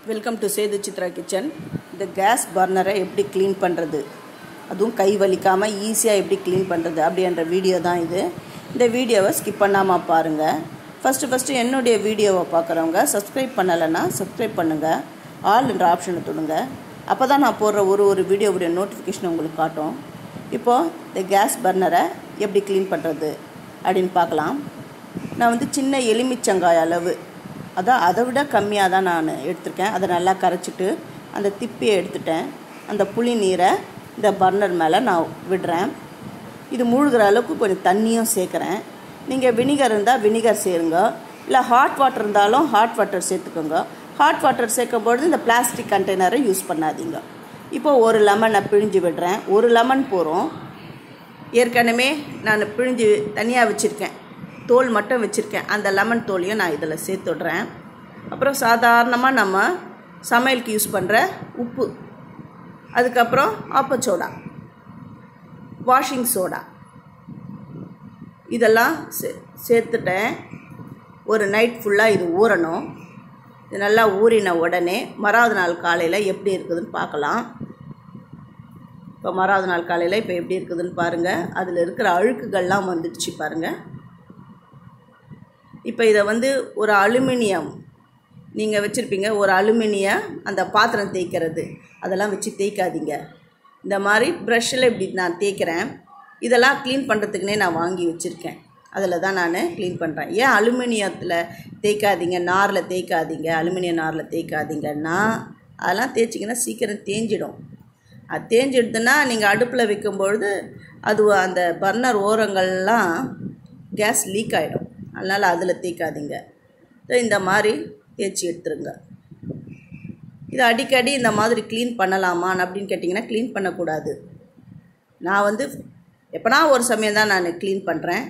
welcome to Sethu Chitra kitchen இந்த gas பர்னரை எப்படி க்ளீன் பண்ணுறது அதுவும் கை வலிக்காமல் ஈஸியாக எப்படி க்ளீன் பண்ணுறது அப்படின்ற வீடியோ தான் இது இந்த வீடியோவை ஸ்கிப் பண்ணாமல் பாருங்கள் ஃபஸ்ட்டு ஃபஸ்ட்டு என்னுடைய வீடியோவை பார்க்குறவங்க சப்ஸ்கிரைப் பண்ணலைன்னா சப்ஸ்கிரைப் பண்ணுங்கள் ஆல் என்ற ஆப்ஷனை தொடுங்க அப்போ தான் நான் போடுற ஒரு ஒரு வீடியோவுடைய நோட்டிஃபிகேஷன் உங்களுக்கு காட்டும் இப்போது இந்த கேஸ் பர்னரை எப்படி க்ளீன் பண்ணுறது அப்படின்னு பார்க்கலாம் நான் வந்து சின்ன எலுமிச்சங்காய் அளவு அதான் அதை விட கம்மியாக தான் நான் எடுத்திருக்கேன் அதை நல்லா கரைச்சிட்டு அந்த திப்பியை எடுத்துட்டேன் அந்த புளி நீரை இந்த பர்னர் மேலே நான் விடுறேன் இது மூழ்கிற அளவுக்கு கொஞ்சம் தண்ணியும் சேர்க்குறேன் நீங்கள் வினிகர் இருந்தால் வினிகர் சேருங்க இல்லை ஹாட் வாட்டர் இருந்தாலும் ஹாட் வாட்டர் சேர்த்துக்கோங்க ஹாட் வாட்டர் சேர்க்கும் பொழுது இந்த பிளாஸ்டிக் கண்டெய்னரை யூஸ் பண்ணாதீங்க இப்போ ஒரு லெமனை பிழிஞ்சு விடுறேன் ஒரு லெமன் போகிறோம் ஏற்கனவே நான் பிழிஞ்சு தனியாக வச்சுருக்கேன் தோல் மட்டும் வச்சுருக்கேன் அந்த லெமன் தோலையும் நான் இதில் சேர்த்து விட்றேன் அப்புறம் சாதாரணமாக நம்ம சமையலுக்கு யூஸ் பண்ணுற உப்பு அதுக்கப்புறம் ஆப்பச்சோடா வாஷிங் சோடா இதெல்லாம் சே சேர்த்துட்டேன் ஒரு நைட் ஃபுல்லாக இது ஊறணும் இது நல்லா ஊறின உடனே மறாவது நாள் காலையில் எப்படி இருக்குதுன்னு பார்க்கலாம் இப்போ மறாவது நாள் காலையில் இப்போ எப்படி இருக்குதுன்னு பாருங்கள் அதில் இருக்கிற அழுக்குகள்லாம் வந்துடுச்சு பாருங்கள் இப்போ இதை வந்து ஒரு அலுமினியம் நீங்கள் வச்சுருப்பீங்க ஒரு அலுமினிய அந்த பாத்திரம் தேய்க்கிறது அதெல்லாம் வச்சு தேய்க்காதீங்க இந்த மாதிரி ப்ரஷ்ஷில் இப்படி நான் தேய்க்கிறேன் இதெல்லாம் க்ளீன் பண்ணுறதுக்குனே நான் வாங்கி வச்சுருக்கேன் அதில் தான் நான் க்ளீன் பண்ணுறேன் ஏன் அலுமினியத்தில் தேய்க்காதீங்க நாரில் தேய்க்காதீங்க அலுமினிய நாரில் தேய்க்காதீங்கன்னா அதெல்லாம் தேய்ச்சிங்கன்னா சீக்கிரம் தேஞ்சிடும் அது தேஞ்சிடுதுன்னா நீங்கள் அடுப்பில் வைக்கும்பொழுது அது அந்த பர்னர் ஓரங்கள்லாம் கேஸ் லீக் ஆகிடும் அதனால் அதில் தேய்க்காதீங்க இந்த மாதிரி தேய்ச்சி எடுத்துருங்க இது அடிக்கடி இந்த மாதிரி க்ளீன் பண்ணலாமான்னு அப்படின்னு கேட்டிங்கன்னா க்ளீன் பண்ணக்கூடாது நான் வந்து எப்போனா ஒரு சமயம் தான் நான் க்ளீன் பண்ணுறேன்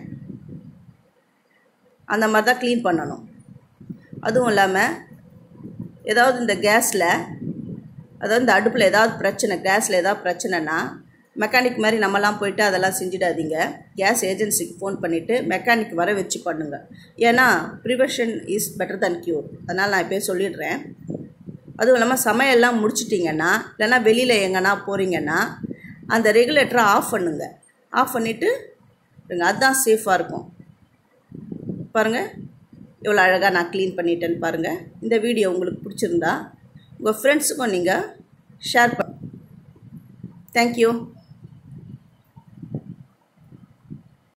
அந்த மாதிரி தான் க்ளீன் பண்ணணும் அதுவும் இல்லாமல் ஏதாவது இந்த கேஸில் அதாவது இந்த அடுப்பில் ஏதாவது பிரச்சனை கேஸில் ஏதாவது பிரச்சனைனா மெக்கானிக் மாதிரி நம்மலாம் போயிட்டு அதெல்லாம் செஞ்சிடாதீங்க கேஸ் ஏஜென்சிக்கு ஃபோன் பண்ணிவிட்டு மெக்கானிக் வர வச்சு பண்ணுங்கள் ஏன்னா prevention is better than cure அதனால் நான் இப்போயே சொல்லிடுறேன் அதுவும் இல்லாமல் சமையல்லாம் முடிச்சிட்டிங்கன்னா இல்லைன்னா வெளியில் எங்கன்னா போகிறீங்கன்னா அந்த ரெகுலேட்டரை ஆஃப் பண்ணுங்க ஆஃப் பண்ணிவிட்டு அதுதான் சேஃபாக இருக்கும் பாருங்கள் எவ்வளோ அழகாக நான் க்ளீன் பண்ணிட்டேன்னு பாருங்கள் இந்த வீடியோ உங்களுக்கு பிடிச்சிருந்தா உங்கள் ஃப்ரெண்ட்ஸுக்கும் நீங்கள் ஷேர் பண்ண தேங்க்யூ